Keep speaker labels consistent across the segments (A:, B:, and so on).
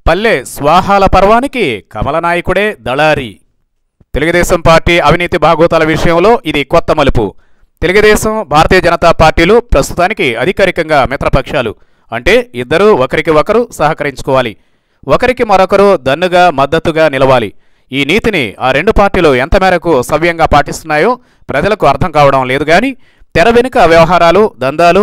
A: పల్లె స్వాహాల పర్వానికి కమలనాయకుడే దళారి తెలుగుదేశం పార్టీ అవినీతి భాగోతాల విషయంలో ఇది కొత్త మలుపు తెలుగుదేశం భారతీయ జనతా పార్టీలు ప్రస్తుతానికి అధికారికంగా మిత్రపక్షాలు అంటే ఇద్దరూ ఒకరికి ఒకరు సహకరించుకోవాలి ఒకరికి మరొకరు దన్నుగా మద్దతుగా నిలవాలి ఈ నీతిని ఆ రెండు పార్టీలు ఎంత మేరకు సవ్యంగా పాటిస్తున్నాయో ప్రజలకు అర్థం కావడం లేదు కానీ తెర వెనుక వ్యవహారాలు దందాలు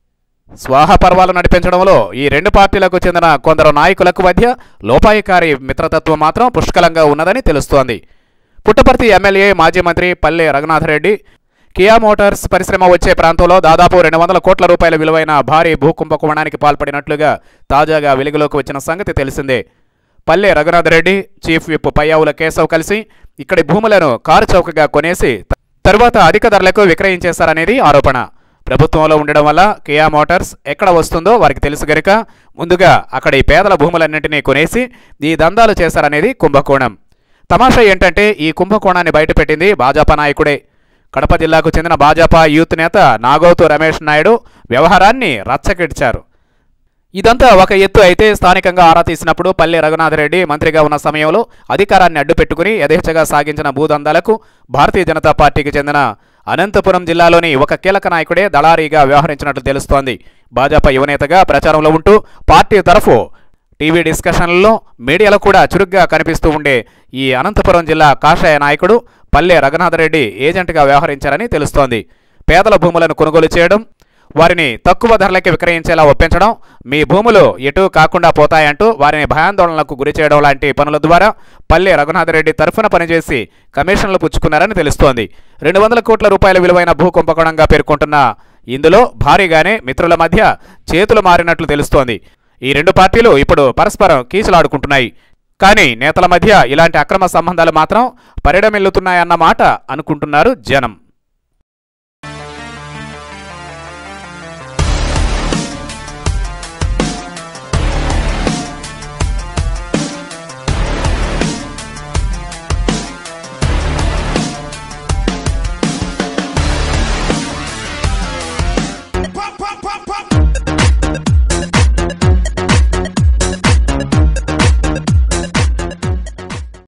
A: స్వాహ పర్వాలు నడిపించడంలో ఈ రెండు పార్టీలకు చెందిన కొందరు నాయకులకు మధ్య లోపాయికారి మిత్రతత్వం మాత్రం పుష్కలంగా ఉన్నదని తెలుస్తోంది పుట్టపర్తి ఎమ్మెల్యే మాజీ మంత్రి పల్లె రఘునాథరెడ్డి కియా మోటార్స్ పరిశ్రమ వచ్చే ప్రాంతంలో దాదాపు రెండు వందల కోట్ల రూపాయల విలువైన భారీ భూ కుంభకోణానికి పాల్పడినట్లుగా తాజాగా వెలుగులోకి వచ్చిన సంగతి తెలిసిందే పల్లె రఘునాథరెడ్డి చీఫ్ విప్ పయ్యావుల కేశవ్ కలిసి ఇక్కడి భూములను కారు చౌకగా కొనేసి త- తరువాత అధిక ధరలకు విక్రయించేశారనేది ఆరోపణ ప్రభుత్వంలో ఉండడం వల్ల కియా మోటార్స్ ఎక్కడ వస్తుందో వారికి తెలుసు గనుక ముందుగా అక్కడి పేదల భూములన్నింటినీ కొనేసి ఈ దందాలు చేశారనేది కుంభకోణం తమాషా ఏంటంటే ఈ కుంభకోణాన్ని బయటపెట్టింది భాజపా నాయకుడే కడప జిల్లాకు చెందిన భాజపా యూత్ నేత నాగోతు రమేష్ నాయుడు వ్యవహారాన్ని రచ్చకెడిచారు ఇదంతా ఒక ఎత్తు అయితే స్థానికంగా ఆరా తీసినప్పుడు పల్లె రఘునాథరెడ్డి మంత్రిగా ఉన్న సమయంలో అధికారాన్ని అడ్డుపెట్టుకుని యథేచ్ఛగా సాగించిన భూదందాలకు భారతీయ జనతా పార్టీకి చెందిన అనంతపురం జిల్లాలోని ఒక కీలక నాయకుడే దళారీగా వ్యవహరించినట్లు తెలుస్తోంది భాజపా యువనేతగా ప్రచారంలో ఉంటూ పార్టీ తరఫు టీవీ డిస్కషన్లలో మీడియాలో కూడా చురుగ్గా కనిపిస్తూ ఉండే ఈ అనంతపురం జిల్లా కాషాయ నాయకుడు పల్లె రఘునాథరెడ్డి ఏజెంట్గా వ్యవహరించారని తెలుస్తోంది పేదల భూములను కొనుగోలు చేయడం వారిని తక్కువ ధరలకి విక్రయించేలా ఒప్పించడం మీ భూములు ఎటు కాకుండా పోతాయంటూ వారిని భయాందోళనలకు గురి చేయడం లాంటి పనుల ద్వారా పల్లె రఘునాథరెడ్డి తరఫున పనిచేసి కమిషన్లు పుచ్చుకున్నారని తెలుస్తోంది రెండు వందల కోట్ల రూపాయల విలువైన భూ కుంభకోణంగా పేర్కొంటున్న ఇందులో భారీగానే మిత్రుల మధ్య చేతులు మారినట్లు తెలుస్తోంది ఈ రెండు పార్టీలు ఇప్పుడు పరస్పరం కీచులాడుకుంటున్నాయి కానీ నేతల మధ్య ఇలాంటి అక్రమ సంబంధాలు మాత్రం పరిడమిల్లుతున్నాయన్న మాట అనుకుంటున్నారు జనం